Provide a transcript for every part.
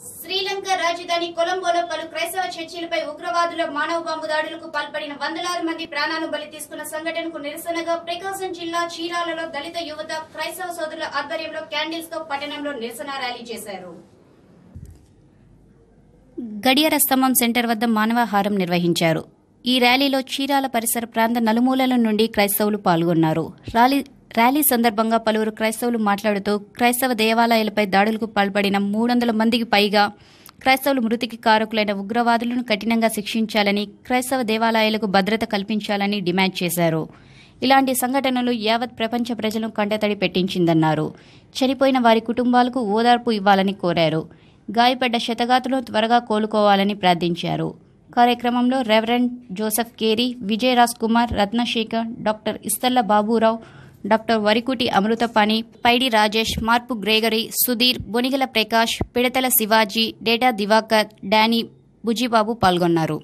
శ్రీలంక రాజధాని కొలంబోలో పలు క్రైస్తవ చర్చిలపై ఉగ్రవాదుల మానవ బాంబు దాడులకు పాల్పడిన వందలాది మంది ప్రాణాలు బలి తీసుకున్న సంఘటనకు నిరసనగా ప్రకాశం జిల్లా చీరాలలో దళిత యువత క్రైస్తవ సోదరుల ఆధ్వర్యంలో క్యాండిల్స్ తో పట్టణంలో నిరసన ర్యాలీ చేశారు గడియార స్తంభం సెంటర్ వద్ద మానవాహారం నిర్వహించారు ఈ ర్యాలీలో చీరాల పరిసర ప్రాంత నలుమూలల నుండి క్రైస్తవులు పాల్గొన్నారు ర్యాలీ ర్యాలీ సందర్భంగా పలువురు క్రైస్తవులు మాట్లాడుతూ క్రైస్తవ దేవాలయాలపై దాడులకు పాల్పడిన మూడు వందల మందికి పైగా క్రైస్తవులు మృతికి కారకులైన ఉగ్రవాదులను కఠినంగా శిక్షించాలని క్రైస్తవ దేవాలయాలకు భద్రత కల్పించాలని డిమాండ్ చేశారు ఇలాంటి సంఘటనలు యావత్ ప్రపంచ ప్రజలను కంటతడి పెట్టించిందన్నారు చనిపోయిన వారి కుటుంబాలకు ఓదార్పు ఇవ్వాలని కోరారు గాయపడ్డ శతగాతులు త్వరగా కోలుకోవాలని ప్రార్థించారు కార్యక్రమంలో reverend Joseph Carey Vijayaraj Kumar Ratnasekhar doctor Isthalla Baburao doctor Varikuti Amruthapani Paidi Rajesh Marpu Gregory Sudhir Bonigala Prakash Pidathala Shivaji డేటా దివాకర్ డానీ బుజిబాబు పాల్గొన్నారు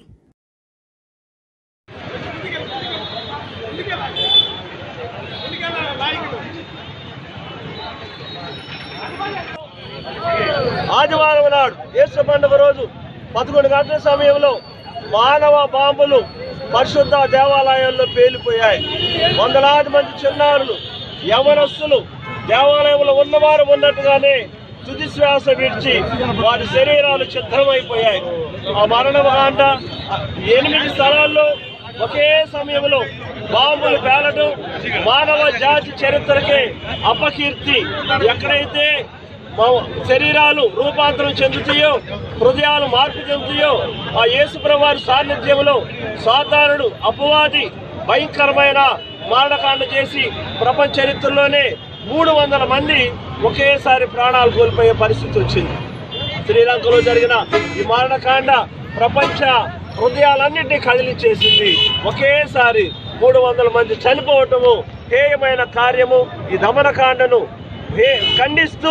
ఆదివారం నాడు యేసు పండుగ రోజు పదకొండు గంటల సమయంలో మానవ బాంబులు పరిశుద్ధ దేవాలయాల్లో పేలిపోయాయి వందలాది మంది చిన్నారులు యవనస్తులు దేవాలయంలో ఉన్నవారు ఉన్నట్టుగానే తుది శ్వాస విడిచి వారి శరీరాలు చిత్రమైపోయాయి ఆ మరణకాండ ఎనిమిది స్థలాల్లో ఒకే సమయంలో బాంబులు పేలడం మానవ జాతి చరిత్రకే అపకీర్తి ఎక్కడైతే మా శరీరాలు రూపాంతరం చెందుతాయో హృదయాలు మార్పు చెందుతాయో ఆ యేసుప్రవారి సాన్నిధ్యంలో సాధారణుడు అపవాది భయంకరమైన మారణకాండ చేసి ప్రపంచ చరిత్రలోనే మూడు వందల మంది ఒకేసారి ప్రాణాలు కోల్పోయే పరిస్థితి వచ్చింది శ్రీలంకలో జరిగిన ఈ మారణకాండ ప్రపంచ హృదయాలన్నింటినీ కదిలించేసింది ఒకేసారి మూడు వందల మంది చనిపోవటము హేయమైన కార్యము ఈ దమనకాండను హే- ఖండిస్తూ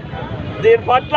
దీని పట్ల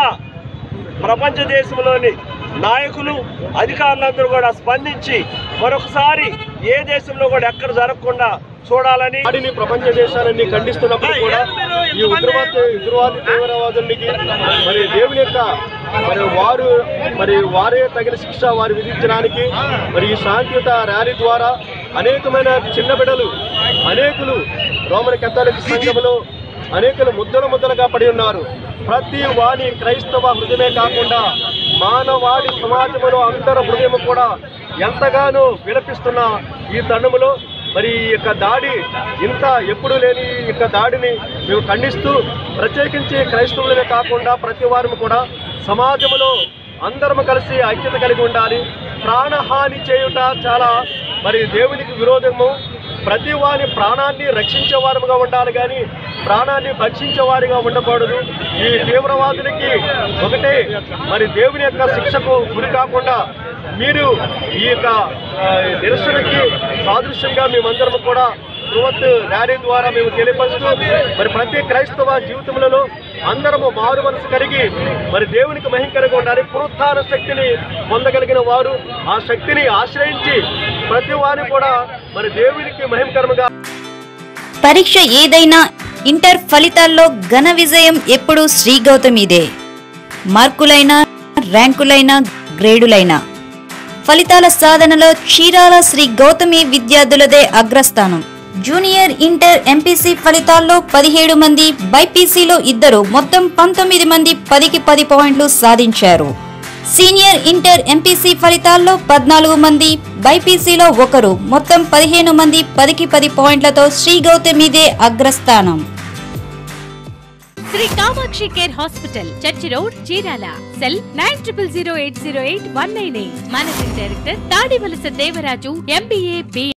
ప్రపంచ దేశంలోని నాయకులు అధికారులందరూ కూడా స్పందించి మరొకసారి ఏ దేశంలో కూడా ఎక్కడ జరగకుండా చూడాలని దాడిని ప్రపంచ దేశాలన్నీ ఖండిస్తున్నప్పుడు కూడా ఈ ఉగ్రవాద ఉగ్రవాది తీవ్రవాదులకి మరి దేవుని యొక్క మరి వారు మరి వారే తగిన శిక్ష వారు విధించడానికి మరి ఈ శాంతియుత ర్యాలీ ద్వారా అనేకమైన చిన్న బిడ్డలు అనేకులు రోమన్ కథోలిక సంఘములో అనేకులు ముద్దలు ముద్దలుగా పడి ఉన్నారు ప్రతి వాణి క్రైస్తవ హృదయమే కాకుండా మానవాడి సమాజంలో అందరి హృదయం కూడా ఎంతగానో విలపిస్తున్న ఈ తరుణములో మరి ఈ యొక్క దాడి ఇంత ఎప్పుడు లేని ఈ యొక్క దాడిని మేము ఖండిస్తూ ప్రత్యేకించి క్రైస్తవులమే కాకుండా ప్రతి వారం కూడా సమాజంలో అందరం కలిసి ఐక్యత కలిగి ఉండాలి ప్రాణహాని చేయుట చాలా మరి దేవునికి విరోధము ప్రతి వారి ప్రాణాన్ని రక్షించే వారముగా ఉండాలి కానీ ప్రాణాన్ని భక్షించే వారిగా ఉండకూడదు ఈ తీవ్రవాదులకి ఒకటే మరి దేవుని యొక్క శిక్షకు గురి కాకుండా మీరు ఈ యొక్క ఆ, నిరసనకి సాదృశ్యంగా మేమందరం కూడా బృహత్ ర్యాలీ ద్వారా మేము తెలియపరుస్తూ మరి ప్రతి క్రైస్తవ జీవితంలో అందరము మారు మనసు కలిగి మరి దేవునికి మహింకరంగా ఉండాలి పునరుత్థాన శక్తిని పొందగలిగిన వారు ఆ శక్తిని ఆశ్రయించి ప్రతి వారిని కూడా మరి దేవునికి మహిమకరముగా పరీక్ష ఏదైనా ఇంటర్ ఫలితాల్లో ఘన విజయం ఎప్పుడూ శ్రీ గౌతమిదే మార్కులైనా ర్యాంకులైనా గ్రేడులైనా ఫలితాల సాధనలో చీరాల శ్రీ గౌతమి విద్యార్థులదే అగ్రస్థానం జూనియర్ ఇంటర్ ఎంపీసీ ఫలితాల్లో పదిహేడు మంది బైపీసీలో ఇద్దరు మొత్తం పంతొమ్మిది మంది పదికి పది పాయింట్లు సాధించారు సీనియర్ ఇంటర్ ఎంపీసీ ఫలితాల్లో పద్నాలుగు మంది బైపీసీలో ఒకరు మొత్తం పదిహేను మంది పదికి పది పాయింట్లతో శ్రీ గౌతమిదే అగ్రస్థానం Sri Kamakshi care hospital church road Chirala cell nine triple zero eight zero eight one nine eight managing director Tadivalasa Devaraju MBA B